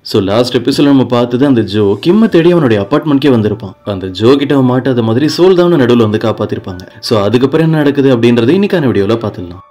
so last episode நம்ம பார்த்தது அந்த ஜோ கிம்ம தேடி அவனுடைய அப்பார்ட்மெண்ட்கே வந்திருப்பான் அந்த ஜோ கிட்ட அவன் மாட்டாத மாதிரி சோல் தான் நடுவில் வந்து காப்பாத்திருப்பாங்க ஸோ அதுக்கப்புறம் என்ன நடக்குது அப்படின்றத இன்னைக்கான வீடியோவில் பார்த்துடலாம்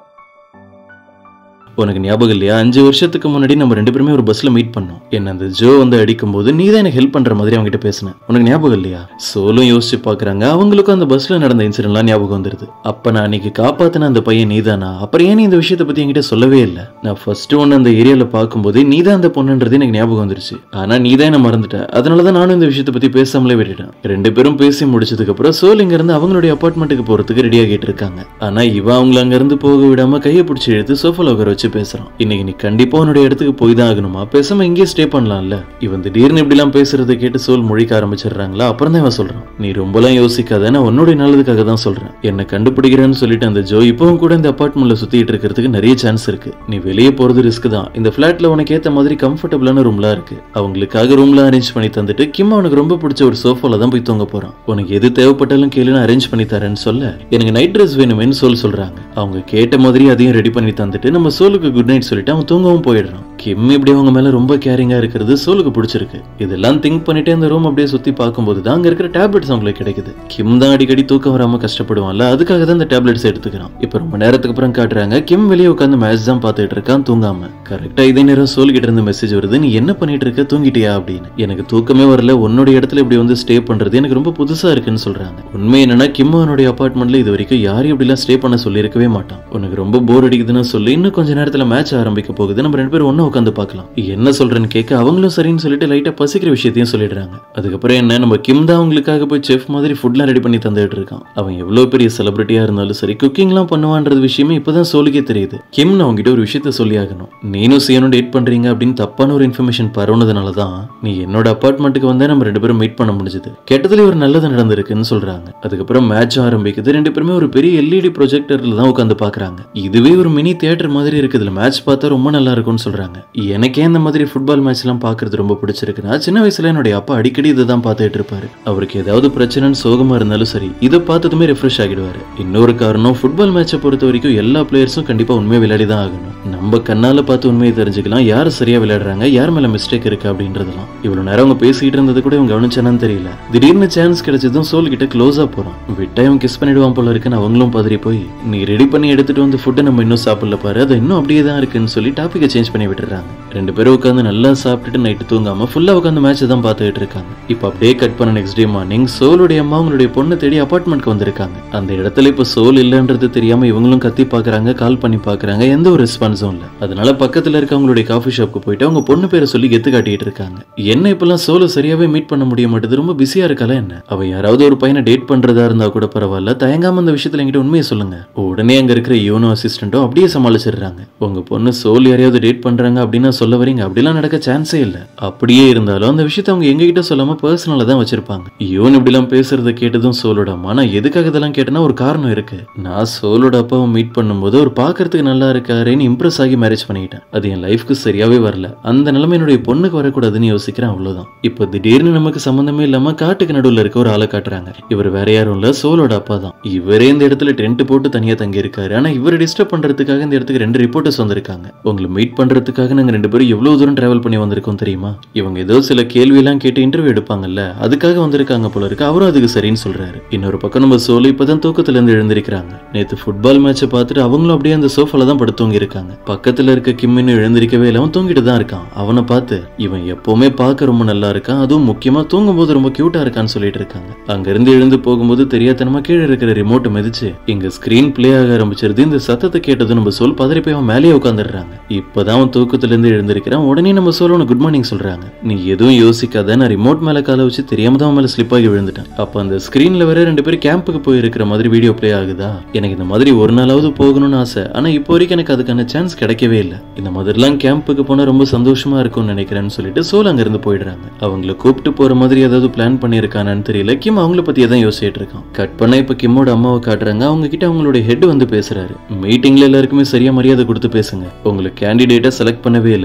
உனக்கு ஞாபகம் இல்லையா அஞ்சு வருஷத்துக்கு முன்னாடி நம்ம ரெண்டு பேருமே ஒரு பஸ்ல மீட் பண்ணோம் என்ன அந்த ஜோ வந்து அடிக்கும்போது நீ தான் எனக்கு ஹெல்ப் பண்ற மாதிரி அவங்ககிட்ட பேசினேன் உனக்கு ஞாபகம் இல்லையா சோலும் யோசிச்சு பாக்குறாங்க அவங்களுக்கும் அந்த பஸ்ல நடந்த இன்சிடென்ட்லாம் ஞாபகம் வந்துருது அப்ப நான் அன்னைக்கு காப்பாத்தின அந்த பையன் நீதானா அப்புறம் ஏன் நீ இந்த விஷயத்தை பத்தி என்கிட்ட சொல்லவே இல்லை நான் ஃபர்ஸ்ட் ஒன்று அந்த ஏரியால பார்க்கும்போது நீ தான் அந்த பொண்ணுன்றது எனக்கு ஞாபகம் வந்துருச்சு ஆனா நீ தான் என்ன மறந்துட்ட அதனால தான் நானும் இந்த விஷயத்தை பத்தி பேசாமலே விட்டுட்டேன் ரெண்டு பேரும் பேசி முடிச்சதுக்கு அப்புறம் சோல் இங்க இருந்து அவங்களுடைய அப்பார்ட்மெண்ட்டுக்கு போறதுக்கு ரெடி ஆகிட்டு இருக்காங்க ஆனா இவ அவங்கள அங்க இருந்து போக விடாம கையை பிடிச்சி இழுத்து சோஃபால உட்கார வச்சு பேசுறான் இன்னைக்கு நீ கண்டிப்பா உன்னுடைய இடத்துக்கு போய் தான் ஆகணுமா பேசாம இங்கேயே ஸ்டே பண்ணலாம்ல இவன் திடீர்னு இப்படி எல்லாம் பேசுறதை கேட்டு சோல் முழிக்க ஆரம்பிச்சிடுறாங்களா அப்புறம் தான் இவன் சொல்றான் நீ ரொம்பலாம் யோசிக்காத நான் உன்னுடைய நல்லதுக்காக தான் சொல்றேன் என்ன கண்டுபிடிக்கிறேன்னு சொல்லிட்டு அந்த ஜோ இப்பவும் கூட இந்த அபார்ட்மெண்ட்ல சுத்திட்டு இருக்கிறதுக்கு நிறைய சான்ஸ் இருக்கு நீ வெளியே போறது ரிஸ்க் தான் இந்த பிளாட்ல உனக்கு ஏத்த மாதிரி கம்ஃபர்டபுளான ரூம்லாம் இருக்கு அவங்களுக்காக ரூம்லாம் அரேஞ்ச் பண்ணி தந்துட்டு கிம் அவனுக்கு ரொம்ப பிடிச்ச ஒரு சோஃபால தான் போய் தூங்க போறான் உனக்கு எது தேவைப்பட்டாலும் கேளுன்னு அரேஞ்ச் பண்ணி தரேன்னு சொல்ல எனக்கு நைட் ட்ரெஸ் வேணுமேன்னு சொல் சொல்றாங்க அவங்க கேட்ட மாதிரி அதையும் ரெடி பண்ணி தந்துட்டு நம்ம சோலுக்கு குட் நைட் சொல்லிட்டு அவன் தூங்கவும் போயிடுறான் கிம் இப்படி அவங்க மேல ரொம்ப கேரிங்கா இருக்கிறது சோலுக்கு பிடிச்சிருக்கு இதெல்லாம் திங்க் பண்ணிட்டு அந்த ரூம் அப்படியே சுத்தி பார்க்கும்போது தான் அங்க இருக்கிற டேப்லெட்ஸ் அவங்களுக்கு கிடைக்குது கிம் தான் அடிக்கடி தூக்கம் வராம கஷ்டப்படுவான்ல அதுக்காக தான் இந்த டேப்லெட்ஸ் எடுத்துக்கிறான் இப்ப ரொம்ப நேரத்துக்கு அப்புறம் காட்டுறாங்க கிம் வெளியே உட்காந்து மேட்ச் தான் பார்த்துட்டு இருக்கான் தூங்காம கரெக்டா இதே நேரம் சோல் கிட்ட இருந்து மெசேஜ் வருது நீ என்ன பண்ணிட்டு இருக்க தூங்கிட்டியா அப்படின்னு எனக்கு தூக்கமே வரல உன்னோட இடத்துல இப்படி வந்து ஸ்டே பண்றது எனக்கு ரொம்ப புதுசா இருக்குன்னு சொல்றாங்க உண்மை என்னன்னா கிம் அவனுடைய அபார்ட்மெண்ட்ல இது வரைக்கும் யாரையும் இப்படிலாம் ஸ்டே பண்ண சொல்லியிருக்கவே மாட்டான் உனக்கு ரொம்ப போர் அடிக்குதுன்னு சொல்லி இன்னும் கொஞ்ச நேரத்துல மேட்ச் ஆரம்பிக்க போகுது நம்ம ரெண்டு பேரும் ஒண்ணா உட்காந்து பார்க்கலாம் என்ன சொல்றேன்னு கேட்க அவங்களும் சரின்னு சொல்லிட்டு லைட்டா பசிக்கிற விஷயத்தையும் சொல்லிடுறாங்க அதுக்கப்புறம் என்ன நம்ம கிம் தான் அவங்களுக்காக போய் செஃப் மாதிரி ஃபுட்லாம் ரெடி பண்ணி தந்துட்டு இருக்கான் அவன் எவ்வளவு பெரிய செலிபிரிட்டியா இருந்தாலும் சரி குக்கிங்லாம் பண்ணுவான்றது விஷயமே இப்பதான் சோலுக்கே தெரியுது கிம் நான் உங்ககிட்ட ஒரு விஷயத்த சொல்லி ஆகணும் நீனும் சியனும் டேட் பண்றீங்க அப்படின்னு தப்பான ஒரு இன்ஃபர்மேஷன் பரவுனதுனால தான் நீ என்னோட அபார்ட்மெண்ட்டுக்கு வந்தா நம்ம ரெண்டு பேரும் மீட் பண்ண முடிஞ்சது கெட்டதுல ஒரு நல்லது நடந்திருக்குன்னு சொல்றாங்க அதுக்கப்புறம் மேட்ச் ஆரம்பிக்குது ரெண்டு பேருமே ஒரு பெரிய எல்இடி ப்ரொஜெக்டர்ல தான் உட்காந்து பாக்குறாங்க இதுவே ஒரு மினி தியேட்டர் மாதிரி இருக்குதுல மேட்ச் பார்த்தா ரொம்ப நல்லா இருக்கும்னு சொல்றாங்க எனக்கே இந்த மாதிரி ஃபுட்பால் மேட்ச் எல்லாம் பாக்குறது ரொம்ப பிடிச்சிருக்குன்னா சின்ன வயசுல என்னுடைய அப்பா அடிக்கடி இதை தான் பார்த்துட்டு இருப்பாரு அவருக்கு ஏதாவது பிரச்சனைன்னு சோகமா இருந்தாலும் சரி இதை பார்த்ததுமே ரெஃப்ரெஷ் ஆகிடுவாரு இன்னொரு காரணம் ஃபுட்பால் மேட்சை பொறுத்த வரைக்கும் எல்லா பிளேயர்ஸும் கண்டிப்பா உண்மையை விளையாடி தான் ஆகணும் நம்ம கண்ணால பார்த்து உண்மையை தெரிஞ்சுக்கலாம் யார் சரியா விளையாடுறாங்க யார் மேல மிஸ்டேக் இருக்கு அப்படின்றதெல்லாம் இவ்வளவு நேரம் அவங்க பேசிட்டு இருந்தது கூட இவங்க கவனிச்சானு தெரியல திடீர்னு சான்ஸ் கிடைச்சதும் சோல் கிட்ட க்ளோஸா போறான் விட்டா இவன் கிஸ் பண்ணிடுவான் போல இருக்குன்னு அவங்களும் பதறி போய் நீ ரெடி பண்ணி எடுத்துட்டு வந்து ஃபுட்டை நம்ம இன்னும் சாப்பிடல பாரு அது இன்னும் அப்படியே தான் இருக்குன்னு சொல்லி டாபிக்கை சேஞ்ச் பண்ணி விட்டுறாங்க ரெண்டு பேரும் உட்காந்து நல்லா சாப்பிட்டுட்டு நைட்டு தூங்காம ஃபுல்லா உட்காந்து மேட்ச் தான் பார்த்துட்டு இருக்காங்க இப்போ அப்படியே கட் பண்ண நெக்ஸ்ட் டே மார்னிங் சோலுடைய அம்மா அவங்களுடைய பொண்ணு தேடி அபார்ட்மெண்ட்க்கு வந்திருக்காங்க அந்த இடத்துல இப்போ சோல் இல்லைன்றது தெரியாம இவங்களும் கத்தி பாக்குறாங்க கால் பண்ணி பாக்குறாங்க எந்த ஒரு ரெஸ்பான்ஸும் இல்ல அதனால பக்கத்துல இருக்க அவங்களுடைய காஃபி ஷாப்க்கு போயிட்டு அவங்க பொண்ணு பேரை சொல்லி கெத்து காட்டிட்டு இருக்காங்க என்ன இப்பெல்லாம் சோலு சரியாவே மீட் பண்ண முடிய மாட்டேது ரொம்ப பிஸியா இருக்கல என்ன அவ யாராவது ஒரு பையனை டேட் பண்றதா இருந்தா கூட பரவாயில்ல தயங்காம அந்த விஷயத்துல என்கிட்ட உண்மையை சொல்லுங்க உடனே அங்க இருக்கிற யோனோ அசிஸ்டன்ட்டும் அப்படியே சமாளிச்சிடுறாங்க உங்க பொண்ணு சோல் யாரையாவது டேட் பண்றாங்க அப்படின்னு சொல்ல வரீங்க அப்படிலாம் நடக்க சான்ஸே இல்ல அப்படியே இருந்தாலும் அந்த விஷயத்த அவங்க எங்க கிட்ட சொல்லாம பர்சனலா தான் வச்சிருப்பாங்க யோன் இப்படிலாம் பேசுறத கேட்டதும் சோலோட அம்மா நான் எதுக்காக இதெல்லாம் கேட்டேன்னா ஒரு காரணம் இருக்கு நான் சோலோட அப்பாவை மீட் பண்ணும்போது அவர் பார்க்கறதுக்கு நல்லா இருக்காருன்னு இம்ப்ரெஸ் ஆகி மேரேஜ் பண்ணிக்கிட்டேன் அது என் லைஃப்க்கு சரியாவே வரல அந்த நிலைமை என்னுடைய பொண்ணுக்கு வரக்கூடாதுன்னு யோசிக்கிறேன் அவ்வளவுதான் இப்போ திடீர்னு நமக்கு சம்பந்தமே இல்லாம காட்டுக்கு நடுவுல இருக்க ஒரு ஆளை காட்டுறாங்க இவர் வேற யாரும் இல்ல சோலோட அப்பா தான் இவரே இந்த இடத்துல டென்ட் போட்டு தனியா தங்கி இருக்காரு ஆனா இவர் டிஸ்டர்ப் பண்றதுக்காக இந்த இடத்துக்கு ரெண்டு ரிப்போர்ட்டர்ஸ் வந்திருக்காங்க உங்களை மீட் பண்றதுக்காக நாங்க ரெண்டு பேரும் எவ்வளவு தூரம் டிராவல் பண்ணி வந்திருக்கோம் தெரியுமா இவங்க ஏதோ சில கேள்வி எல்லாம் கேட்டு இன்டர்வியூ எடுப்பாங்கல்ல அதுக்காக வந்திருக்காங்க போல இருக்கு அவரும் அதுக்கு சரின்னு சொல்றாரு இன்னொரு பக்கம் நம்ம சோலு இப்பதான் தூக்கத்துல இருந்து எழுந்திருக்கிறாங்க நேத்து ஃபுட்பால் மேட்சை பார்த்துட்டு அவங்களும் அப்படியே அந்த சோஃபால தான் படுத்து தூங்கி இருக்காங்க பக்கத்துல இருக்க கிம்மின்னு எழுந்திருக்கவே இல்லை அவன் தூங்கிட்டு தான் இருக்கான் அவனை பார்த்து இவன் எப்பவுமே பார்க்க ரொம்ப நல்லா இருக்கான் அதுவும் முக்கியமா தூங்கும் போது ரொம்ப கியூட்டா இருக்கான்னு சொல்லிட்டு இருக்காங்க அங்க இருந்து எழுந்து போகும்போது தெரியாதனமா கீழே இருக்கிற ரிமோட்டை மிதிச்சு இங்க ஸ்கிரீன் பிளே ஆக ஆரம்பிச்சிருது இந்த சத்தத்தை கேட்டது நம்ம சொல் பதறி போய் அவன் மேலேயே உட்காந்துடுறாங்க இப்பதான் அவன் தூக்கத்துல இருந்து எழுந்திருக்கிறான் உடனே நம்ம சொல்ல உனக்கு குட் மார்னிங் சொல்றாங்க நீ எதுவும் யோசிக்காத நான் ரிமோட் மேல காலை வச்சு தெரியாம தான் அவன் மேல ஸ்லிப் ஆகி விழுந்துட்டேன் அப்ப அந்த ஸ்கிரீன்ல வேற ரெண்டு பேரும் கேம்புக்கு போய் இருக்கிற மாதிரி வீடியோ ப்ளே ஆகுதா எனக்கு இந்த மாதிரி ஒரு நாளாவது போகணும்னு ஆசை ஆனா இப்போ வரைக்கும் எனக்கு அதுக்கான சான்ஸ் கிடைக்கவே இல்லை இந்த மாதிரிலாம் கேம்புக்கு போனா ரொம்ப சந்தோஷமா இருக்கும்னு நினைக்கிறேன்னு சொல்லிட்டு சோல் அங்க இருந்து போயிடுறாங்க அவங்கள கூப்பிட்டு போற மாதிரி ஏதாவது பிளான் பண்ணியிருக்கானான்னு தெரியல கிம் அவங்கள பத்தி தான் யோசிச்சுட்டு இருக்கான் கட் பண்ண இப்ப கிம்மோட அம்மாவை காட்டுறாங்க அவங்க கிட்ட அவங்களுடைய ஹெட் வந்து பேசுறாரு மீட்டிங்ல எல்லாருக்குமே சரியா மரியாதை கொடுத்து பேசுங்க உங்களுக்கு கேண்டிடேட்டை செலக்ட் பண்ணவே இல்லை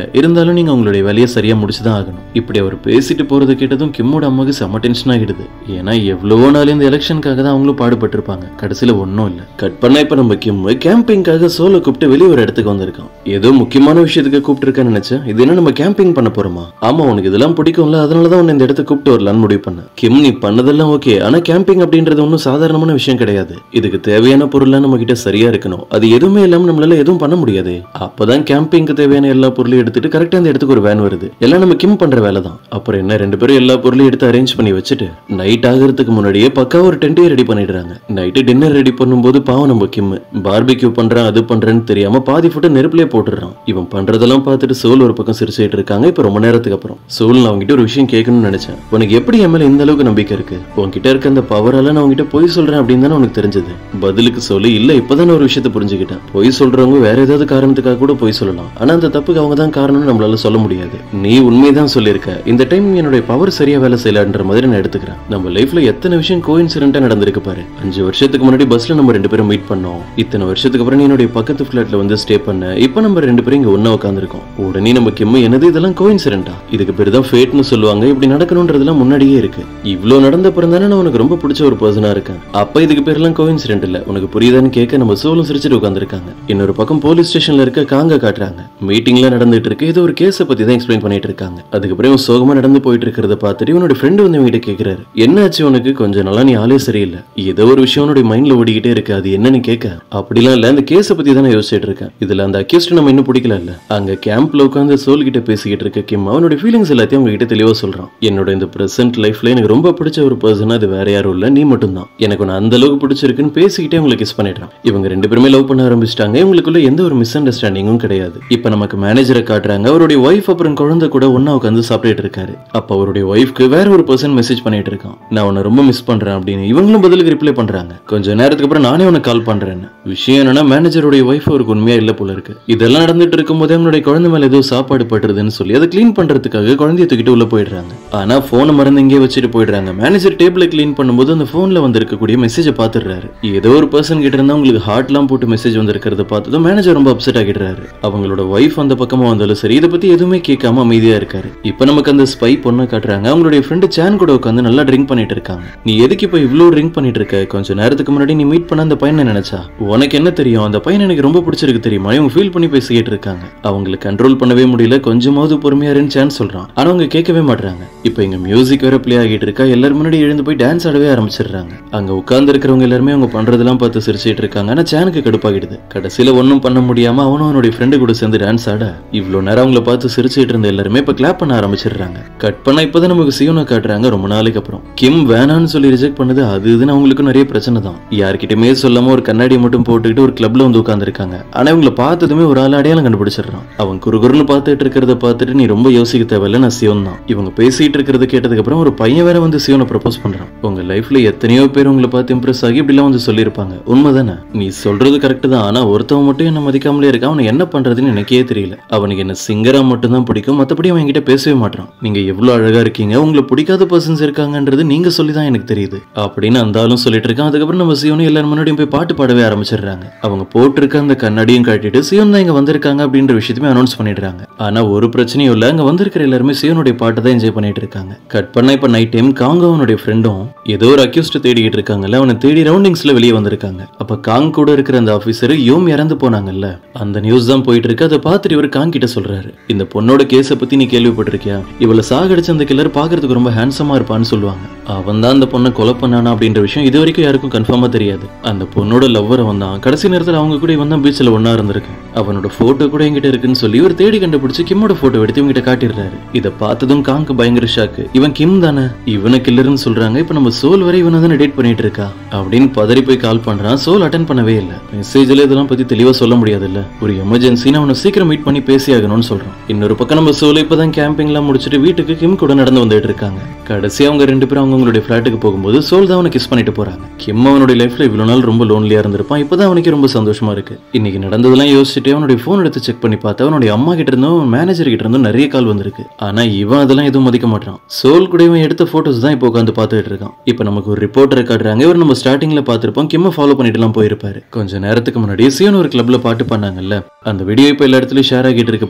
இருந்தாலும் நீங்க உங்களுடைய வேலையை சரியா முடிச்சுதான் ஆகணும் இப்படி அவர் பேசிட்டு போறது கேட்டதும் கிம்மோட அம்மாக்கு செம்ம டென்ஷன் ஆகிடுது ஏன்னா எவ்வளவோ நாள் இந்த எலெக்ஷனுக்காக தான் அவங்களும் பாடுபட்டு இருப்பாங்க கடைசியில ஒன்றும் இல்ல கட் பண்ணா இப்ப நம்ம கிம் கேம்பிங்காக சோலோ கூப்பிட்டு வெளியே ஒரு இடத்துக்கு வந்திருக்கான் ஏதோ முக்கியமான விஷயத்துக்கு கூப்பிட்டு இருக்கேன்னு நினைச்சேன் இது என்ன நம்ம கேம்பிங் பண்ண போறோமா ஆமா உனக்கு இதெல்லாம் பிடிக்கும்ல அதனாலதான் உன்னை இந்த இடத்துக்கு கூப்பிட்டு வரலான்னு முடிவு பண்ணேன் கிம் நீ பண்ணதெல்லாம் ஓகே ஆனா கேம்பிங் அப்படின்றது ஒன்றும் சாதாரணமான விஷயம் கிடையாது இதுக்கு தேவையான பொருள்லாம் நம்ம கிட்ட சரியா இருக்கணும் அது எதுவுமே இல்லாம நம்மளால எதுவும் பண்ண முடியாது அப்பதான் கேம்பிங்க்கு தேவையான எல்லா பொருளையும் எடுத்துட்டு கரெக்டா அந்த இடத்துக்கு ஒரு வேன் வருது எல்லாம் நம்ம கிம் பண்ற வேலை தான் அப்புறம் என்ன ரெண்டு பேரும் எல்லா பொருளையும் எடுத்து அரேஞ்ச் பண்ணி வச்சுட்டு நைட் ஆகிறதுக்கு முன்னாடியே பக்கா ஒரு டென்ட்டே ரெடி பண்ணிடுறாங்க நைட்டு டின்னர் ரெடி பண்ணும்போது பாவம் நம்ம கிம் பார்பிக்யூ பண்றான் அது பண்றேன்னு தெரியாம பாதி ஃபுட்டை நெருப்புலயே போட்டுடுறான் இவன் பண்றதெல்லாம் பார்த்துட்டு சோல் ஒரு பக்கம் சிரிச்சுட்டு இருக்காங்க இப்ப ரொம்ப நேரத்துக்கு அப்புறம் சோல் நான் உங்ககிட்ட ஒரு விஷயம் கேட்கணும்னு நினைச்சேன் உனக்கு எப்படி என் மேல இந்த அளவுக்கு நம்பிக்கை இருக்கு உன்கிட்ட இருக்க அந்த பவரால நான் உங்ககிட்ட பொய் சொல்றேன் அப்படின்னு தானே உனக்கு தெரிஞ்சது பதிலுக்கு சொல்லி இல்ல இப்பதான் நான் ஒரு விஷயத்தை புரிஞ்சுக்கிட்டேன் பொய் சொல்றவங்க வேற ஏதாவது காரணத்துக்காக கூட பொய் சொல்லலாம் ஆனா அந்த தப்புக்கு அவங்க தான் காரணம்னு நம்மளால சொல்ல முடியாது நீ உண்மைதான் சொல்லியிருக்க இந்த டைம் என்னுடைய பவர் சரியா வேலை செய்யலன்ற மாதிரி நான் எடுத்துக்கிறேன் நம்ம லைஃப்ல எத்தனை விஷயம் கோயின்சிடென்ட்டா நடந்திருக்கு பாரு அஞ்சு வருஷத்துக்கு முன்னாடி பஸ்ல நம்ம ரெண்டு பேரும் மீட் பண்ணோம் இத்தனை வருஷத்துக்கு அப்புறம் நீ என்னுடைய பக்கத்து ஃபிளாட்ல வந்து ஸ்டே பண்ண இப்போ நம்ம ரெண்டு பேரும் இங்க ஒண்ணா உட்காந்துருக்கோம் உடனே நம்ம கிம்மு என்னது இதெல்லாம் கோயின்சிடென்ட்டா இதுக்கு பேர் தான் ஃபேட்னு சொல்லுவாங்க இப்படி நடக்கணுன்றதெல்லாம் முன்னாடியே இருக்கு இவ்ளோ நடந்த அப்புறம் தானே நான் உனக்கு ரொம்ப பிடிச்ச ஒரு பர்சனா இருக்கேன் அப்ப இதுக்கு பேர்லாம் கோயின்சிடென்ட் இல்ல உனக்கு புரியுதான்னு கேட்க நம்ம சோலும் சிரிச்சிட்டு உட்காந்துருக்காங்க இன்னொரு பக்கம் போலீஸ் ஸ்டேஷன்ல இருக்க காங்க காட்டுறாங்க மீட்டிங்ல நடந்துட்டு இருக்கு இது ஒரு கேஸை பத்தி தான் எக்ஸ்பிளைன் பண்ணிட்டு இருக்காங்க அதுக்கப்புறம் இவன் சோகமா நடந்து போயிட்டு இருக்கிறத பார்த்துட்டு இவனோட ஃப்ரெண்டு வந்து இவங்கிட்ட கேக்குறாரு என்னாச்சு உனக்கு கொஞ்சம் நாளா நீ ஆளே சரியில்லை ஏதோ ஒரு விஷயம் உன்னுடைய மைண்ட்ல ஓடிக்கிட்டே இருக்கு அது என்னன்னு கேட்க அப்படிலாம் இல்ல அந்த கேஸை பத்தி தான் நான் யோசிச்சுட்டு இருக்கேன் இதுல அந்த அக்யூஸ்ட் நம்ம இன்னும் பிடிக்கல இல்ல அங்க கேம்ப்ல உட்காந்து சோல் கிட்ட பேசிக்கிட்டு இருக்க கிம் அவனோட ஃபீலிங்ஸ் எல்லாத்தையும் அவங்க கிட்ட தெளிவா சொல்றான் என்னோட இந்த பிரசன்ட் லைஃப்ல எனக்கு ரொம்ப பிடிச்ச ஒரு பர்சன் அது வேற யாரும் இல்ல நீ மட்டும்தான் எனக்கு உன்னை அந்த அளவுக்கு பிடிச்சிருக்குன்னு பேசிக்கிட்டே உங்களை கிஸ் பண்ணிடுறான் இவங்க ரெண்டு பேருமே லவ் பண்ண ஆரம்பிச்சிட்டாங்க இவங்களுக்குள்ள எந்த ஒரு மிஸ் அண்டர்ஸ்டாண்டிங்கும் கிடையாது இப்ப நமக்கு மேனேஜரை காட்டுறாங்க அவருடைய ஒய்ஃப் அப்புறம் குழந்தை கூட ஒண்ணா உட்காந்து சாப்பிட்டுட்டு இருக்காரு அப்ப அவருடைய ஒய்ஃப்க்கு வேற ஒரு பர்சன் மெசேஜ் பண்ணிட்டு இருக்கான் நான் உன்னை ரொம்ப மிஸ் பண்றேன் அப்படின்னு இவங்களும் பதிலுக்கு ரிப்ளை பண்றாங்க கொஞ்ச நேரத்துக்கு அப்புறம் நானே உனக்கு கால் பண்றேன்னு விஷயம் என்னன்னா மேனேஜருடைய ஒய்ஃப் அவருக்கு உண்மையா இல்ல போல இருக்கு இதெல்லாம் நடந்துட்டு இருக்கும்போதே அவனுடைய குழந்தை மேல ஏதோ சாப்பாடு பட்டுறதுன்னு சொல்லி அதை க்ளீன் பண்றதுக்காக குழந்தைய தூக்கிட்டு உள்ள போயிடுறாங்க ஆனா போனை மறந்து இங்கே வச்சுட்டு போயிடுறாங்க மேனேஜர் டேபிளை க்ளீன் பண்ணும்போது அந்த போன்ல வந்திருக்கக்கூடிய மெசேஜை பாத்துடுறாரு ஏதோ ஒரு பர்சன் கிட்ட இருந்தா உங்களுக்கு ஹார்ட்லாம் போட்டு மெசேஜ் வந்திருக்கிறத பார்த்ததும் மேனேஜர் ரொம்ப அப்செட் ஆகிடுறாரு அவங்களோட ஒய்ஃப் அந்த பக்கமா வந்தாலும் சரி இதை பத்தி எதுவுமே கேட்காம அமைதியா இருக்காரு இப்ப நமக்கு அந்த ஸ்பை பொண்ணை காட்டுறாங்க அவங்களுடைய ஃப்ரெண்டு சேன் கூட உட்காந்து நல்லா ட்ரிங்க் பண்ணிட்டு இருக்காங்க நீ எதுக்கு இப்ப இவ்ளோ ட்ரிங்க் பண்ணிட்டு இருக்க கொஞ்ச நேரத்துக்கு முன்னாடி நீ மீட் பண்ண அந்த பையனை நினைச்சா உனக்கு என்ன தெரியும் அந்த பையன் எனக்கு ரொம்ப பிடிச்சிருக்கு தெரியுமா இவங்க ஃபீல் பண்ணி பேசிக்கிட்டு இருக்காங்க அவங்களை கண்ட்ரோல் பண்ணவே முடியல கொஞ்சமாவது பொறுமையா இருன்னு சேன் சொல்றான் ஆனா அவங்க கேட்கவே மாட்றாங்க இப்ப இங்க மியூசிக் வேற ப்ளே ஆகிட்டு இருக்கா எல்லாரும் முன்னாடி எழுந்து போய் டான்ஸ் ஆடவே ஆரம்பிச்சிடுறாங்க அங்க உட்கார்ந்து இருக்கிறவங்க எல்லாருமே அவங்க பண்றதெல்லாம் பார்த்து சிரிச்சிட்டு இருக்காங்க ஆனா சேனுக்கு கடுப்பாகிடுது கடைசியில ஒண்ணும் பண்ண முடியாம அவனும் அவனுடைய ஃப்ரெண்டு கூட சேர்ந்து டான்ஸ் ஆட இவ்ளோ நேரம் அவங்கள பார்த்து சிரிச்சிட்டு இருந்த எல்லாருமே இப்ப கிளாப் பண்ண ஆரம்பிச்சிடுறாங்க கட் பண்ணா இப்பதான் நமக்கு சியோனை காட்டுறாங்க ரொம்ப நாளைக்கு அப்புறம் கிம் வேணான்னு சொல்லி ரிஜெக்ட் பண்ணது அது இதுன்னு அவங்களுக்கு நிறைய பிரச்சனை தான் யார்கிட்டயுமே சொல்லாம ஒரு கண்ணாடி மட்டும் போட்டுக்கிட்டு ஒரு கிளப்ல வந்து உட்காந்துருக்காங்க ஆனா இவங்கள பார்த்ததுமே ஒரு ஆள் அடையாளம் கண்டுபிடிச்சிடுறான் அவன் குறுகுறுன்னு பார்த்துட்டு இருக்கிறத பார்த்துட்டு நீ ரொம்ப யோசிக்க தேவையில்ல நான் சியோன் தான் இவங்க பேசிட்டு இருக்கிறத கேட்டதுக்கு அப்புறம் ஒரு பையன் வேற வந்து சியோனை ப்ரப்போஸ் பண்றான் உங்க லைஃப்ல எத்தனையோ பேர் உங்களை பார்த்து இம்ப்ரெஸ் ஆகி இப்படிலாம் வந்து சொல்லியிருப்பாங்க உண்மைதானே நீ சொல்றது கரெக்ட் தான் ஆனா ஒருத்தவன் மட்டும் என்ன மதிக்காமலே இருக்கான் அவனை என்ன பண்றதுன்னு எனக்கே தெரியல அவனுக்கு என்ன சிங்கரா மட்டும் தான் பிடிக்கும் மத்தபடி அவன் என்கிட்ட பேசவே மாட்டான் நீங்க எவ்வளவு அழகா இருக்கீங்க உங்களை பிடிக்காத பர்சன்ஸ் இருக்காங்கன்றது நீங்க சொல்லி தான் எனக்கு தெரியுது அப்படின்னு அந்த ஆளும் சொல்லிட்டு இருக்கான் அதுக்கப்புறம் நம்ம சியோனும் எல்லாரும் முன்னாடியும் போய் பாட்டு பாடவே ஆரம்பிச்சிடுறாங்க அவங்க போட்டிருக்க அந்த கண்ணாடியும் காட்டிட்டு சியோன் தான் இங்க வந்திருக்காங்க அப்படின்ற விஷயத்தையுமே அனௌன்ஸ் பண்ணிடுறாங்க ஆனா ஒரு பிரச்சனையும் இல்ல அங்க வந்திருக்கிற எல்லாருமே சியோனுடைய பாட்டை தான் என்ஜாய் பண்ணிட்டு இருக்காங்க கட் பண்ண இப்ப நைட் டைம் காங்க அவனுடைய ஃப்ரெண்டும் ஏதோ ஒரு அக்யூஸ்ட் தேடிக்கிட்டு இருக்காங்கல்ல அவனை தேடி ரவுண்டிங்ஸ்ல வெளியே வந்திருக்காங்க அப்ப காங் கூட இருக்கிற அந்த ஆபீசர் யோம் இறந்து போனாங்கல்ல அந்த நியூஸ் தான் போயிட்டு இருக்கு அதை பார்த்துட்டு இவர் காங் கிட்ட சொல்றாரு இந்த பொண்ணோட கேஸை பத்தி நீ கேள்விப்பட்டிருக்கியா இவளை சாகடிச்ச அந்த கில்லர் பாக்குறதுக்கு ரொம்ப ஹேண்ட்ஸமா இருப்பான்னு சொல்லுவாங்க அவன் தான் அந்த பொண்ணை கொலை பண்ணானா அப்படின்ற விஷயம் இது வரைக்கும் யாருக்கும் கன்ஃபார்மா தெரியாது அந்த பொண்ணோட லவ்வர் அவன் தான் கடைசி நேரத்துல அவங்க கூட இவன் தான் பீச்சில் ஒன்னா இருந்திருக்கு அவனோட போட்டோ கூட என்கிட்ட இருக்குன்னு சொல்லி இவர் தேடி கண்டுபிடிச்சு கிம்மோட போட்டோ எடுத்து இவங்கிட்ட காட்டிடுறாரு இதை பார்த்ததும் காங்க்கு பயங்கர ஷாக்கு இவன் கிம் தானே இவனை கில்லர்னு சொல்றாங்க இப்ப நம்ம சோல் வரை இவனை தானே டேட் பண்ணிட்டு இருக்கா அப்படின்னு பதறி போய் கால் பண்றான் சோல் அட்டன் பண்ணவே இல்லை மெசேஜ்ல இதெல்லாம் பத்தி தெளிவா சொல்ல முடியாதுல்ல ஒரு எமர்ஜென்சின்னு அவனை சீக்கிரம் மீட் பண்ணி பேசி ஆகணும்னு சொல்றான் இன்னொரு பக்கம் நம்ம சோலை இப்பதான் கேம்பிங்லாம் முடிச்சுட்டு வீட்டுக்கு கிம் கூட நடந்து வந்துட்டு இருக்காங்க கடைசி அவங்க ரெண்டு பேரும் அவங்களுடைய ஃபிளாட்டுக்கு போகும்போது சோல் தான் அவனை கிஸ் பண்ணிட்டு போறாங்க கிம் அவனுடைய லைஃப்ல இவ்வளவு நாள் ரொம்ப லோன்லியா இருந்திருப்பான் இப்பதான் அவனுக்கு ரொம்ப சந்தோஷமா இருக்கு இன்னைக்கு நடந்ததெல்லாம் யோசிச்சுட்டு அவனுடைய போன் எடுத்து செக் பண்ணி பார்த்தா அவனுடைய அம்மா கிட்ட இருந்தும் மேனேஜர் கிட்ட இருந்தும் நிறைய கால் வந்திருக்கு ஆனா இவன் அதெல்லாம் எதுவும் மதிக்க மாட்டான் சோல் கூட இவன் எடுத்த போட்டோஸ் தான் இப்போ உட்காந்து பார்த்துட்டு இருக்கான் இப்போ நமக்கு ஒரு ரிப்போர்ட்டர் காட்டுறாங்க இவர் நம்ம ஸ்டார்டிங்ல பார்த்திருப்போம் கிம்ம ஃபாலோ பண்ணிட்டு எல்லாம் போயிருப்பாரு கொஞ்ச நேரத்துக்கு முன்னாடி சியோன் ஒரு கிளப்ல பாட்டு பண்ணாங்கல்ல அந்த வீடியோ இப்போ எல்லா இடத்துலயும் ஷேர் ஆகிட்டு இருக்க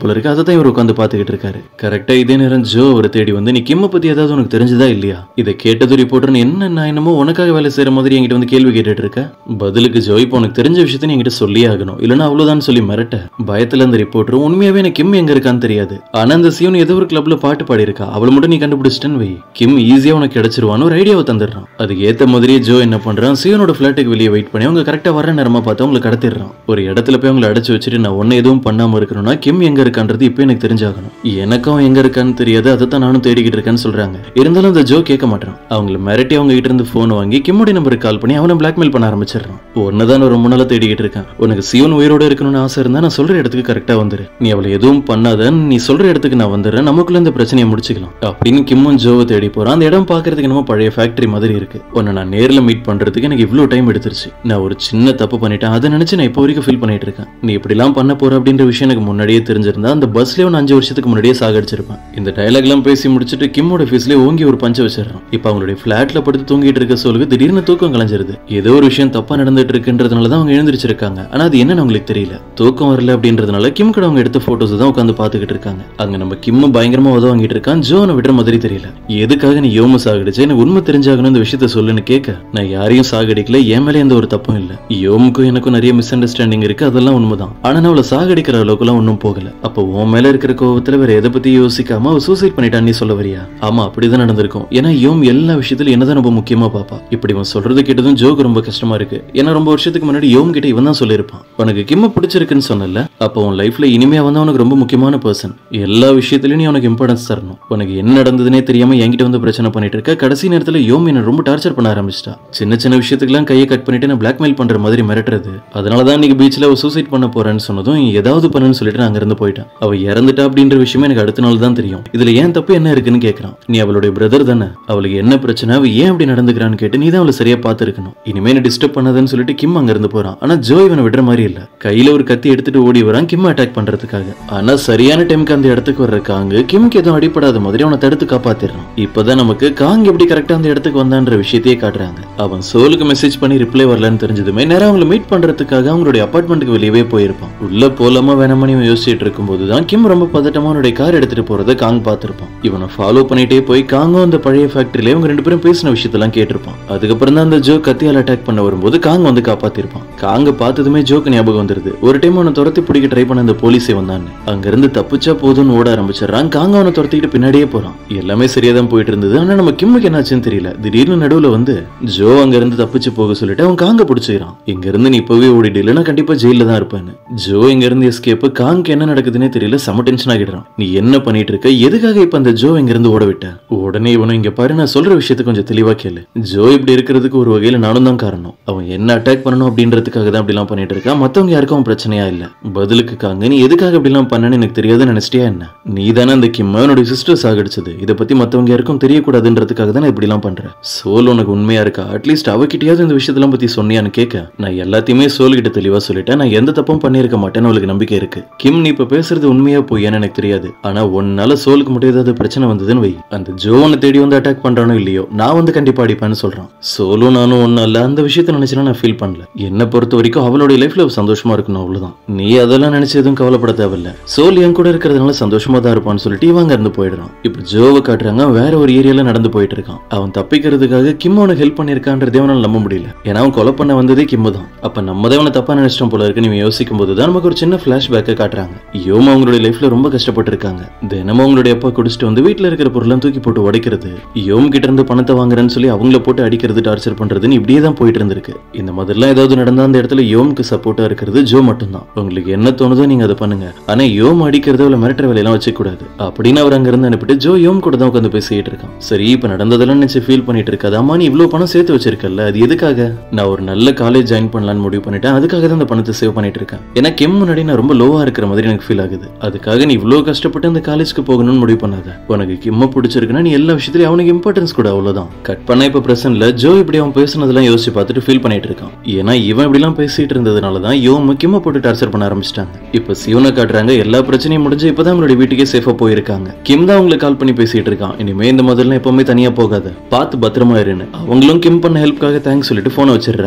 போல இருக்கு அதை தான் இவர் உட்காந்து பார்த்துக்கிட்டு இருக்காரு கரெக்டா இதே நேரம் ஜோ அவரை தேடி வந்து நீ கிம்ம பத்தி ஏதாவது உனக்கு தெரிஞ்சதா இல்லையா இதை கேட்டது ரிப்போர்ட்டர் என்ன நான் என்னமோ உனக்காக வேலை செய்யற மாதிரி என்கிட்ட வந்து கேள்வி கேட்டுட்டு இருக்க பதிலுக்கு ஜோ இப்போ உனக்கு தெரிஞ்ச விஷயத்த நீ என்கிட்ட சொல்லியே ஆகணும் இல்லைன்னா அவ்வளவுதான் சொல்லி மிரட்ட பயத்துல அந்த ரிப்போர்ட்டர் உண்மையாவே எனக்கு கிம் எங்க இருக்கான்னு தெரியாது ஆனா அந்த சிவன் ஏதோ ஒரு கிளப்ல பாட்டு பாடி இருக்கா அவளை மட்டும் நீ கண்டுபிடிச்சிட்டேன்னு வை கிம் ஈஸியா உனக்கு கிடைச்சிருவான்னு ஒரு ஐடியாவை தந்துடுறான் அதுக்கு ஏத்த மாதிரியே ஜோ என்ன பண்றான் சிவனோட ஃபிளாட்டுக்கு வெளியே வெயிட் பண்ணி அவங்க கரெக்டா வர நேரமா பார்த்து அவங்களை கடத்திடுறான் ஒரு இடத்துல போய் அவங்களை அடைச்சு வச்சுட்டு நான் ஒன்னும் எதுவும் பண்ணாம இருக்கணும்னா கிம் எங்க இருக்கான்றது இப்போ எனக்கு தெரிஞ்சாகணும் எனக்கும் எங்க இருக்கான்னு தெரியாது அதை தான் நானும் தேடிக்கிட்டு இருக்கேன்னு சொல்றாங்க இருந்தாலும் அந்த ஜோ கேட்க மாட்டான் அவங்கள மிரட்டி அவங்க கிட்ட இருந்து போன் வாங்கி கிம்முடைய நம்பருக்கு கால் பண்ணி அவனை பிளாக்மெயில் பண்ண ஆரம்பிச்சிடுறான் ஒன்னதான் ஒரு ரொம்ப நாளா தேடிக்கிட்டு இருக்கேன் உனக்கு சிவன் உயிரோட இருக்கணும்னு ஆசை இருந்தா நான் சொல்ற இடத்துக்கு கரெக்டா வந்துரு நீ அவளை எதுவும் பண்ணாத நீ சொல்ற இடத்துக்கு நான் வந்துடுறேன் நமக்குள்ள இந்த பிரச்சனையை முடிச்சுக்கலாம் அப்படின்னு கிம்மும் ஜோவை தேடி போறான் அந்த இடம் பாக்குறதுக்கு என்னமோ பழைய ஃபேக்டரி மாதிரி இருக்கு உன்னை நான் நேர்ல மீட் பண்றதுக்கு எனக்கு இவ்வளவு டைம் எடுத்துருச்சு நான் ஒரு சின்ன தப்பு பண்ணிட்டேன் அதை நினைச்சு நான் இப்போ வரைக்கும் ஃபீல் பண்ணிட்டு இருக்கேன் நீ இப்படிலாம் பண்ண போற அப்படின்ற விஷயம் எனக்கு முன்னாடியே தெரிஞ்சிருந்தா அந்த பஸ்லயே ஒன்று அஞ்சு வருஷத்துக்கு முன்னாடியே சாகடிச்சிருப்பேன் இந்த டயலாக் எல்லாம் பேசி முடிச்சுட்டு கிம்மோட ஃபேஸ்லயே ஓங்கி ஒரு பஞ்ச வச்சிடறான் இப்போ அவங்களுடைய ஃபிளாட்ல படுத்து தூங்கிட்டு இருக்க சொல்லுக்கு திடீர்னு தூக்கம் கலைஞ்சிருது ஏதோ ஒரு விஷயம் தப்பா நடந்துட்டு இருக்குன்றதுனால தான் அவங்க எழுந்திருச்சிருக்காங்க ஆனா அது என்னன்னு அவங்களுக்கு தெரியல தூக்கம் வரல அப்படின்றதுனால கிம் கூட அவங்க எடுத்த போட்டோஸ் தான் உட்காந்து பாத்துக்கிட்டு இருக்காங்க அங்க நம்ம கிம்ம பயங்கரமா உதவ வாங்கிட்டு இருக்கான் ஜோனை விடுற மாதிரி தெரியல எதுக்காக நீ யோம சாகடிச்சு எனக்கு உண்மை தெரிஞ்சாகணும் இந்த விஷயத்த சொல்லுன்னு கேட்க நான் யாரையும் சாகடிக்கல என் மேலே எந்த ஒரு தப்பும் இல்ல யோமுக்கும் எனக்கும் நிறைய மிஸ் அண்டர்ஸ்டாண்டிங் இருக்கு அதெல்லாம் உண்மைதான் ஆனா நான் அவளை சாகடிக்கிற அளவுக்குலாம் ஒன்றும் போகல அப்போ உன் மேல இருக்கிற கோவத்துல வேற எதை பத்தி யோசிக்காம அவ சூசைட் பண்ணிட்டான்னு நீ சொல்ல வரியா ஆமா அப்படிதான் நடந்திருக்கும் ஏன்னா யோம் எல்லா விஷயத்திலும் என்னதான் ரொம்ப முக்கியமா பாப்பா இப்படி இவன் சொல்றது கேட்டதும் ஜோக்கு ரொம்ப கஷ்டமா இருக்கு ஏன்னா ரொம்ப வருஷத்துக்கு முன்னாடி யோம் கிட்ட இவன் தான் சொல்லியிருப்பான் உனக்கு கிம்ம பிடிச்சிருக்குன்னு சொன்னல அப்போ உன் லைஃப்ல இனிமையா வந்து உனக்கு ரொம்ப முக்கியமான பர்சன் எல்லா விஷயத்திலயும் நீ உனக்கு இம்பார்ட்டன்ஸ் தரணும் உனக்கு என்ன நடந்ததுனே தெரியாம என்கிட்ட வந்து பிரச்சனை பண்ணிட்டு இருக்க கடைசி நேரத்துல யோம் என்ன ரொம்ப டார்ச்சர் பண்ண ஆரம்பிச்சிட்டா சின்ன சின்ன விஷயத்துக்குலாம் கையை கட் பண்ணிட்டு நான் பிளாக்மெயில் பண்ற மாதிரி மிரட்டுறது அதனாலதான் இன்னைக்கு பீச்ல அவ சூசைட் பண்ண போறேன்னு சொன்னதும் ஏதாவது பண்ணுன்னு சொல்லிட்டு நான் அங்கிருந்து போயிட்டேன் அவ இறந்துட்டா அப்படின்ற விஷயமே எனக்கு அடுத்த நாள் தான் தெரியும் இதுல ஏன் தப்பு என்ன இருக்குன்னு கேக்குறான் நீ அவளுடைய பிரதர் தானே அவளுக்கு என்ன பிரச்சனை அவ ஏன் அப்படி நடந்துக்கிறான்னு கேட்டு நீ தான் அவளை சரியா பார்த்துருக்கணும் இனிமே என்ன டிஸ்டர்ப் பண்ணாதன்னு சொல்லிட்டு கிம் அங்க இருந்து போறான் ஆனா ஜோ இவனை விடுற மாதிரி இல்ல கையில ஒரு கத்தி எடுத்துட்டு ஓடி வரான் கிம் அட்டாக் பண்றதுக்காக ஆனா சரியான டைமுக்கு அந்த இடத்துக்கு வர்ற காங்கு கிம்க்கு எதுவும் அடிப்படாத மாதிரி அவனை தடுத்து காப்பாத்திடுறான் இப்பதான் நமக்கு காங் எப்படி கரெக்டா அந்த இடத்துக்கு வந்தான்ற விஷயத்தையே காட்டுறாங்க அவன் சோலுக்கு மெசேஜ் பண்ணி ரிப்ளை வரலன்னு தெரிஞ்சதுமே நேரம் அவங்களை மீட் பண்றதுக்காக அவங்களுடைய அபார்ட்மெண்ட்டுக்கு வெளியவே போயிருப்பான் உள்ள போலாமா வேணாமா இவன் யோசிச்சுட்டு இருக்கும்போது தான் கிம் ரொம்ப பதட்டமா அவனுடைய கார் எடுத்துட்டு போறதை காங் பார்த்திருப்பான் இவனை ஃபாலோ பண்ணிட்டே போய் காங்கும் அந்த பழைய ஃபேக்டரியில இவங்க ரெண்டு பேரும் பேசின விஷயத்தெல்லாம் கேட்டிருப்பான் அதுக்கப்புறம் தான் அந்த ஜோ கத்தியால் அட்டாக் பண்ண வரும்போது காங் வந்து காப்பாத்திருப்பான் காங்க பார்த்ததுமே ஜோக்கு ஞாபகம் வந்துருது ஒரு டைம் அவனை துரத்தி பிடிக்க ட்ரை பண்ண அந்த போலீஸே வந்தான்னு அங்க இருந்து தப்பிச்சா போதும்னு ஓட ஆரம்பிச்சிடறான் காங்க அவனை துரத்திக்கிட்டு பின்னாடியே போறான் எல்லாமே சரியா தான் போயிட்டு இருந்தது ஆனா நம்ம கிம்முக்கு என்னாச்சுன்னு தெரியல திடீர்னு நடுவுல வந்து ஜோ அங்க இருந்து தப்பிச்சு போக சொல்லிட்டு அவன் காங்க பிடிச்சிக்கிறான் இங்க இருந்து நீ இப்பவே ஓடிடு இல்லைன்னா கண்டிப்பா ஜெயில தான் இருப்பேன்னு ஜோ இங்க இருந்து எஸ்கேப் காங்க்கு என்ன நடக்குதுன்னே தெரியல செம டென்ஷன் ஆகிடுறான் நீ என்ன பண்ணிட்டு இருக்க எதுக்காக இப்ப அந்த ஜோ இங்க இருந்து ஓட விட்ட உடனே இவனும் இங்க பாரு நான் சொல்ற விஷயத்த கொஞ்சம் தெளிவா கேளு ஜோ இப்படி இருக்கிறதுக்கு ஒரு வகையில நானும் தான் காரணம் அவன் என்ன அட்டாக் பண்ணணும் அப்படின்றதுக்காக தான் அப்படிலாம் பண்ணிட்டு இருக்கான் மத்தவங்க யாருக்கும் அவன் பிரச்சனையா இல்ல பதிலுக்கு காங்க நீ எதுக்காக இப்படிலாம் பண்ணன்னு எனக்கு தெரியாதுன்னு நினைச்சிட்டியா என்ன நீ தானே அந்த கிம்ம என்னுடைய சிஸ்டர் சாகடிச்சது இதை பத்தி மத்தவங்க யாருக்கும் தெரியக்கூடாதுன்றதுக்காக தான் நான் இப்படிலாம் பண்றேன் சோல் உனக்கு உண்மையா இருக்கா அட்லீஸ்ட் அவகிட்டயாவது இந்த விஷயத்தெல்லாம் பத்தி சொன்னியான்னு கேட்க நான் எல்லாத்தையுமே சோல் கிட்ட தெளிவா சொல்லிட்டேன் நான் எந்த தப்பும் பண்ணியிருக்க மாட்டேன்னு அவளுக்கு நம்பிக்கை இருக்கு கிம் நீ இப்ப பேசுறது உண்மையா பொய்யான்னு எனக்கு தெரியாது ஆனா உன்னால சோலுக்கு மட்டும் ஏதாவது பிரச்சனை வந்ததுன்னு வை அந்த ஜோ உன்னை தேடி வந்து அட்டாக் பண்றானோ இல்லையோ நான் வந்து கண்டிப்பா அடிப்பேன்னு சொல்றான் சோலும் நானும் ஒன்னும் இல்ல அந்த விஷயத்த நினைச்சுனா நான் ஃபீல் பண்ணல என்னை பொறுத்த வரைக்கும் அவளுடைய லைஃப்ல சந்தோஷமா இருக்கணும் அவ்வளவுதான் நீ அதெல்லாம் நினைச்சு எதுவும் கவலைப்பட தேவையில்ல சோல் என் கூட இருக்கிறதுனால சந்தோஷமா தான் இருப்பான்னு சொல்லிட்டு இவங்க இருந்து போயிடுறான் இப்ப ஜோவை காட்டுறாங்க வேற ஒரு ஏரியால நடந்து போயிட்டு இருக்கான் அவன் தப்பிக்கிறதுக்காக கிம் அவனுக்கு ஹெல்ப் பண்ணிருக்கான்றதே அவனால நம்ப முடியல ஏன்னா அவன் கொலை பண்ண வந்ததே கிம்மு தான் அப்ப நம்ம தான் அவனை தப்பா நினைச்சிட்டோம் போல இருக்கு நீ யோசிக்கும் போது தான் நமக்கு ஒரு சின்ன பிளாஷ்பேக்கை காட்டுறாங்க யோமா அவங்களுடைய லைஃப்ல ரொம்ப கஷ்டப்பட்டு இருக்காங்க தினமும் அவங்களுடைய அப்பா குடிச்சிட்டு வந்து வீட்டுல இருக்கிற பொருள்லாம் தூக்கி போட்டு உடைக்கிறது யோம் கிட்ட இருந்து பணத்தை வாங்குறேன்னு சொல்லி அவங்கள போட்டு அடிக்கிறது டார்ச்சர் பண்றதுன்னு இப்படியே தான் போயிட்டு இருந்திருக்கு இந்த மாதிரிலாம் ஏதாவது நடந்தா அந்த இடத்துல யோம்க்கு சப்போர்ட்டா இருக்கிறது ஜோ மட்டும்தான் உங்களுக்கு என்ன தோணுதோ நீங்க அதை பண்ணுங்க ஆனா யோம் அடிக்கிறது அவளை மிரட்டுற வேலையெல்லாம் வச்சுக்க கூடாது அப்படின்னு அவர் அங்க இருந்து அனுப்பிட்டு ஜோ யோம் கூட தான் உட்காந்து பேசிட்டு இருக்கான் சரி இப்ப நடந்ததெல்லாம் நினைச்சு ஃபீல் பண்ணிட்டு இருக்காது அம்மா நீ இவ்வளவு பணம் சேர்த்து வச்சிருக்கல அது எதுக்காக நான் ஒரு நல்ல காலேஜ் ஜாயின் பண்ணலாம்னு முடிவு பண்ணிட்டேன் அதுக்காக தான் அந்த பணத்தை சேவ் பண்ணிட்டு இருக்கேன் ஏன்னா கெம் முன்னாடி நான் ரொம்ப லோவா இருக்கிற மாதிரி எனக்கு ஃபீல் ஆகுது அதுக்காக நீ இவ்வளவு கஷ்டப்பட்டு அந்த காலேஜ்க்கு போகணும்னு முடிவு பண்ணாத உனக்கு கிம்ம பிடிச்சிருக்குன்னா நீ எல்லா விஷயத்துலயும் அவனுக்கு இம்பார்ட்டன்ஸ் கூட அவ்வளவுதான் கட் பண்ண இப்ப பிரசன்ட்ல ஜோ இப்படி அவன் பேசுனதெல்லாம் யோசிச்சு பார்த்துட்டு ஃபீல் பண்ணிட்டு இருக்கான் ஏன்னா இவன் இப்படிலாம் பேசிட்டு இருந்ததுனால தான் யோ முக்கியமா போட்டு டார்ச்சர் பண்ண ஆரம்பிச்சிட்டாங்க இப்ப சிவனை காட்டுறாங்க எல்லா பிரச்சனையும் முடிஞ்சு இப்பதான் அவங்களுடைய வீட்டுக்கே சேஃபா போயிருக்காங்க கிம் தான் அவங்களுக்கு கால் பண்ணி பேசிட்டு இருக்கான் இனிமே இந்த மாதிரிலாம் எப்பவுமே தனியா போகாத பார்த்து பத்திரமா இருன்னு அவங்களும் கிம் பண்ண ஹெல்ப்காக தேங்க்ஸ் சொல்லிட்டு போனை வச்சிடுறாங்க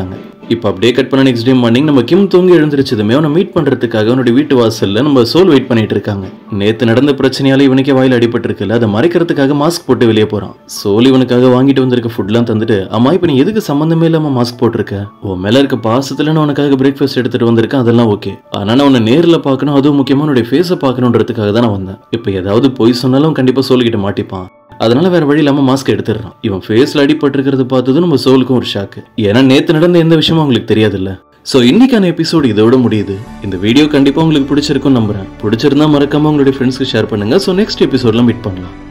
இப்போ அப்படியே கட் பண்ண நெக்ஸ்ட் டே மார்னிங் நம்ம கிம் தூங்கி எழுந்திருச்சதுமே அவனை மீட் பண்றதுக்காக அவனுடைய வீட்டு வாசல்ல நம்ம சோல் வெயிட் பண்ணிட்டு இருக்காங்க நேத்து நடந்த பிரச்சனையால இவனுக்கே வாயில அடிபட்டிருக்குல்ல அதை மறைக்கிறதுக்காக மாஸ்க் போட்டு வெளியே போறான் சோல் இவனுக்காக வாங்கிட்டு வந்திருக்க ஃபுட்லாம் தந்துட்டு அம்மா இப்போ நீ எதுக்கு சம்மந்தமே இல்லாம மாஸ்க் போட்டிருக்க உன் மேல இருக்க பாசத்துல நான் உனக்காக பிரேக்ஃபாஸ்ட் எடுத்துட்டு வந்திருக்கேன் அதெல்லாம் ஓகே ஆனா நான் உன்னை நேர்ல பார்க்கணும் அதுவும் முக்கியமா உன்னுடைய ஃபேஸை பார்க்கணுன்றதுக்காக தான் நான் வந்தேன் இப்போ ஏதாவது பொய் சொன்னாலும் கண்டிப்பா சோல்கிட்ட மாட்டிப்பான் அதனால வேற வழி இல்லாம மாஸ்க் எடுத்துடுறான் இவன் ஃபேஸ்ல அடிபட்டிருக்கிறத பார்த்ததும் நம்ம சோலுக்கும் ஒரு ஷாக்கு ஏன்னா நேத்து நடந்த எந்த விஷயமும் அவங்களுக்கு தெரியாதுல்ல ஸோ இன்னைக்கான எபிசோடு இதோட முடியுது இந்த வீடியோ கண்டிப்பா உங்களுக்கு பிடிச்சிருக்கும் நம்புறேன் பிடிச்சிருந்தா மறக்காம உங்களுடைய ஃப்ரெண்ட்ஸ்க்கு ஷேர் பண்ணுங்க ஸோ நெக்ஸ்ட் எபிசோட்ல மீட் பண்ணலாம்